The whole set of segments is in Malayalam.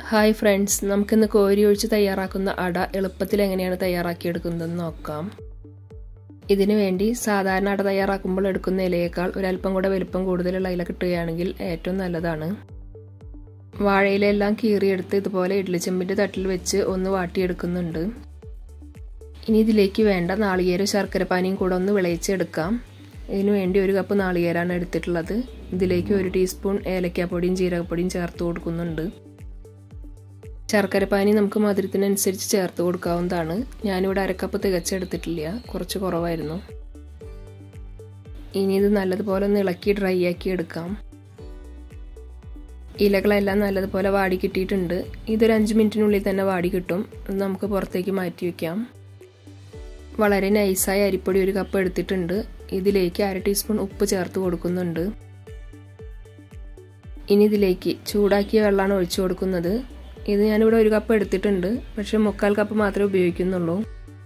ഹായ് ഫ്രണ്ട്സ് നമുക്കിന്ന് കോരി ഒഴിച്ച് തയ്യാറാക്കുന്ന അട എളുപ്പത്തിൽ എങ്ങനെയാണ് തയ്യാറാക്കിയെടുക്കുന്നതെന്ന് നോക്കാം ഇതിനു വേണ്ടി സാധാരണ അട തയ്യാറാക്കുമ്പോൾ എടുക്കുന്ന ഇലയേക്കാൾ ഒരല്പം കൂടെ വലുപ്പം കൂടുതലുള്ള ഇല കിട്ടുകയാണെങ്കിൽ ഏറ്റവും നല്ലതാണ് വാഴയിലെല്ലാം കീറിയെടുത്ത് ഇതുപോലെ ഇഡ്ലിച്ചെമ്പിൻ്റെ തട്ടിൽ വെച്ച് ഒന്ന് വാട്ടിയെടുക്കുന്നുണ്ട് ഇനി ഇതിലേക്ക് വേണ്ട നാളികേരം ശർക്കരപ്പാനിയും കൂടെ ഒന്ന് വിളയിച്ചെടുക്കാം ഇതിനു വേണ്ടി ഒരു കപ്പ് നാളികേരാണ് എടുത്തിട്ടുള്ളത് ഇതിലേക്ക് ഒരു ടീസ്പൂൺ ഏലക്കാപ്പൊടിയും ജീരകപ്പൊടിയും ചേർത്ത് കൊടുക്കുന്നുണ്ട് ശർക്കരപ്പാനി നമുക്ക് മധുരത്തിനനുസരിച്ച് ചേർത്ത് കൊടുക്കാവുന്നതാണ് ഞാനിവിടെ അരക്കപ്പ് തികച്ചെടുത്തിട്ടില്ല കുറച്ച് കുറവായിരുന്നു ഇനി ഇത് നല്ലതുപോലെ ഒന്ന് ഇളക്കി ഡ്രൈ ആക്കി എടുക്കാം ഇലകളെല്ലാം നല്ലതുപോലെ വാടി കിട്ടിയിട്ടുണ്ട് ഇതൊരു അഞ്ച് മിനിറ്റിനുള്ളിൽ തന്നെ വാടി കിട്ടും അത് നമുക്ക് പുറത്തേക്ക് മാറ്റി വയ്ക്കാം വളരെ നൈസായ അരിപ്പൊടി ഒരു കപ്പ് എടുത്തിട്ടുണ്ട് ഇതിലേക്ക് അര ടീസ്പൂൺ ഉപ്പ് ചേർത്ത് കൊടുക്കുന്നുണ്ട് ഇനി ഇതിലേക്ക് ചൂടാക്കിയ വെള്ളമാണ് ഒഴിച്ചു കൊടുക്കുന്നത് ഇത് ഞാനിവിടെ ഒരു കപ്പ് എടുത്തിട്ടുണ്ട് പക്ഷെ മുക്കാൽ കപ്പ് മാത്രമേ ഉപയോഗിക്കുന്നുള്ളൂ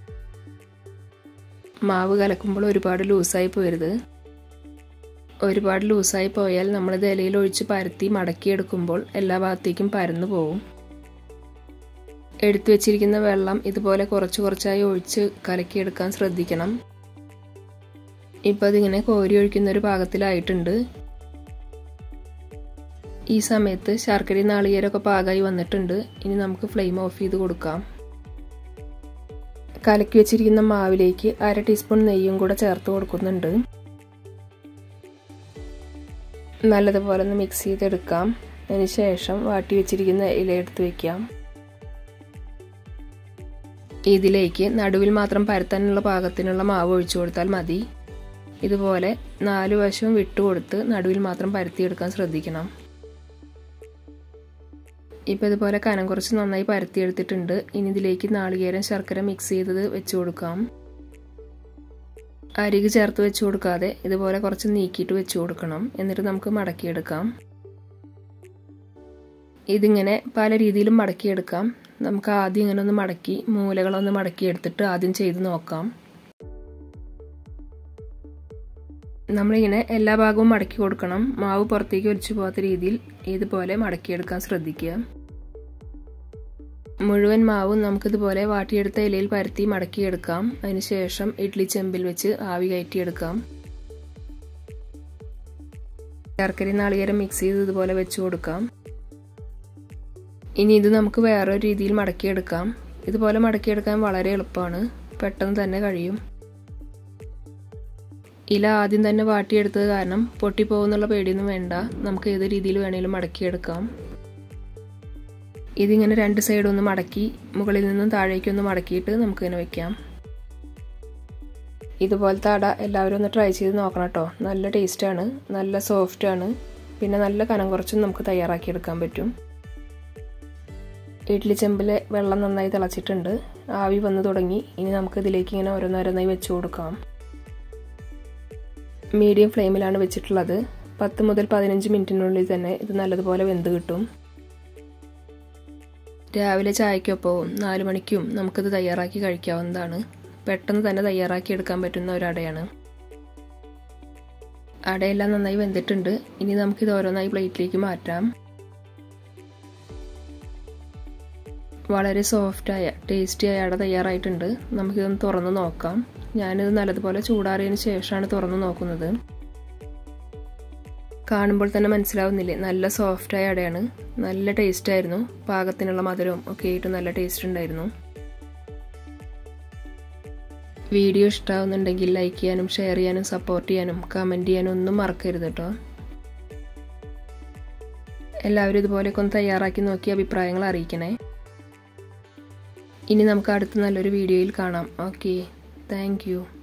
മാവ് കലക്കുമ്പോൾ ഒരുപാട് ലൂസായി പോരുത് ഒരുപാട് ലൂസായി പോയാൽ നമ്മളിത് ഇലയിൽ ഒഴിച്ച് പരത്തി മടക്കിയെടുക്കുമ്പോൾ എല്ലാ ഭാഗത്തേക്കും പരന്നു പോകും എടുത്തു വെച്ചിരിക്കുന്ന വെള്ളം ഇതുപോലെ കുറച്ച് കുറച്ചായി ഒഴിച്ച് കലക്കിയെടുക്കാൻ ശ്രദ്ധിക്കണം ഇപ്പോൾ അതിങ്ങനെ കോരി ഒഴിക്കുന്ന ഒരു പാകത്തിലായിട്ടുണ്ട് ഈ സമയത്ത് ശർക്കര നാളികേരമൊക്കെ പാകമായി വന്നിട്ടുണ്ട് ഇനി നമുക്ക് ഫ്ലെയിം ഓഫ് ചെയ്ത് കൊടുക്കാം കലക്കി വെച്ചിരിക്കുന്ന മാവിലേക്ക് അര ടീസ്പൂൺ നെയ്യും കൂടെ ചേർത്ത് കൊടുക്കുന്നുണ്ട് നല്ലതുപോലെ ഒന്ന് മിക്സ് ചെയ്തെടുക്കാം അതിന് ശേഷം വാട്ടി വെച്ചിരിക്കുന്ന ഇല എടുത്ത് വെക്കാം ഇതിലേക്ക് നടുവിൽ മാത്രം പരത്താനുള്ള പാകത്തിനുള്ള മാവ് ഒഴിച്ചു കൊടുത്താൽ മതി ഇതുപോലെ നാല് വശവും വിട്ടുകൊടുത്ത് നടുവിൽ മാത്രം പരത്തിയെടുക്കാൻ ശ്രദ്ധിക്കണം ഇപ്പോൾ ഇതുപോലെ കനം കുറച്ച് നന്നായി പരത്തിയെടുത്തിട്ടുണ്ട് ഇനി ഇതിലേക്ക് നാളികേരം ശർക്കര മിക്സ് ചെയ്തത് വെച്ച് കൊടുക്കാം അരിക് ചേർത്ത് വെച്ച് കൊടുക്കാതെ ഇതുപോലെ കുറച്ച് നീക്കിയിട്ട് വെച്ച് കൊടുക്കണം എന്നിട്ട് നമുക്ക് മടക്കിയെടുക്കാം ഇതിങ്ങനെ പല രീതിയിലും മടക്കിയെടുക്കാം നമുക്ക് ആദ്യം ഇങ്ങനെ ഒന്ന് മടക്കി മൂലകളൊന്ന് മടക്കി എടുത്തിട്ട് ആദ്യം ചെയ്ത് നോക്കാം നമ്മളിങ്ങനെ എല്ലാ ഭാഗവും മടക്കി കൊടുക്കണം മാവ് പുറത്തേക്ക് ഒലിച്ചു പോകാത്ത രീതിയിൽ ഇതുപോലെ മടക്കിയെടുക്കാൻ ശ്രദ്ധിക്കുക മുഴുവൻ മാവും നമുക്കിതുപോലെ വാട്ടിയെടുത്ത ഇലയിൽ പരത്തി മടക്കിയെടുക്കാം അതിനുശേഷം ഇഡ്ലി ചെമ്പിൽ വെച്ച് ആവി കയറ്റിയെടുക്കാം ശർക്കര നാളികേരം മിക്സ് ചെയ്ത് ഇതുപോലെ വെച്ച് കൊടുക്കാം ഇനി ഇത് നമുക്ക് വേറൊരു രീതിയിൽ മടക്കിയെടുക്കാം ഇതുപോലെ മടക്കിയെടുക്കാൻ വളരെ എളുപ്പമാണ് പെട്ടെന്ന് തന്നെ കഴിയും ഇല ആദ്യം തന്നെ വാട്ടിയെടുത്തത് കാരണം പൊട്ടിപ്പോകുന്നുള്ള പേടിയൊന്നും വേണ്ട നമുക്ക് ഏത് രീതിയിൽ വേണേലും മടക്കിയെടുക്കാം ഇതിങ്ങനെ രണ്ട് സൈഡും ഒന്ന് മടക്കി മുകളിൽ നിന്നും താഴേക്കൊന്ന് മടക്കിയിട്ട് നമുക്കിങ്ങനെ വെക്കാം ഇതുപോലത്തെ അട എല്ലാവരും ഒന്ന് ട്രൈ ചെയ്ത് നോക്കണം കേട്ടോ നല്ല ടേസ്റ്റാണ് നല്ല സോഫ്റ്റാണ് പിന്നെ നല്ല കനം കുറച്ചും നമുക്ക് തയ്യാറാക്കിയെടുക്കാൻ പറ്റും ഇഡ്ലി ചെമ്പിൽ വെള്ളം നന്നായി തിളച്ചിട്ടുണ്ട് ആവി വന്ന് തുടങ്ങി ഇനി നമുക്ക് ഇതിലേക്ക് ഇങ്ങനെ ഓരോന്നോരോന്നായി വെച്ച് കൊടുക്കാം മീഡിയം ഫ്ലെയിമിലാണ് വെച്ചിട്ടുള്ളത് പത്ത് മുതൽ പതിനഞ്ച് മിനിറ്റിനുള്ളിൽ തന്നെ ഇത് നല്ലതുപോലെ വെന്ത് കിട്ടും രാവിലെ ചായക്കൊപ്പവും നാല് മണിക്കും നമുക്കിത് തയ്യാറാക്കി കഴിക്കാവുന്നതാണ് പെട്ടെന്ന് തന്നെ തയ്യാറാക്കി എടുക്കാൻ പറ്റുന്ന ഒരു അടയാണ് അടയെല്ലാം നന്നായി വെന്തിട്ടുണ്ട് ഇനി നമുക്കിത് ഓരോന്നായി പ്ലേറ്റിലേക്ക് മാറ്റാം വളരെ സോഫ്റ്റായ ടേസ്റ്റിയായ അട തയ്യാറായിട്ടുണ്ട് നമുക്കിതൊന്ന് തുറന്ന് നോക്കാം ഞാനിത് നല്ലതുപോലെ ചൂടാറിയതിന് ശേഷമാണ് തുറന്ന് നോക്കുന്നത് കാണുമ്പോൾ തന്നെ മനസ്സിലാവുന്നില്ലേ നല്ല സോഫ്റ്റായ അടയാണ് നല്ല ടേസ്റ്റ് ആയിരുന്നു പാകത്തിനുള്ള മധുരവും ഒക്കെ ആയിട്ട് നല്ല ടേസ്റ്റ് ഉണ്ടായിരുന്നു വീഡിയോ ഇഷ്ടമാവുന്നുണ്ടെങ്കിൽ ലൈക്ക് ചെയ്യാനും ഷെയർ ചെയ്യാനും സപ്പോർട്ട് ചെയ്യാനും കമൻറ്റ് ചെയ്യാനും ഒന്നും മറക്കരുത് കേട്ടോ എല്ലാവരും ഇതുപോലെയൊക്കെ ഒന്ന് തയ്യാറാക്കി നോക്കി അഭിപ്രായങ്ങൾ അറിയിക്കണേ ഇനി നമുക്ക് അടുത്ത നല്ലൊരു വീഡിയോയിൽ കാണാം ഓക്കെ താങ്ക്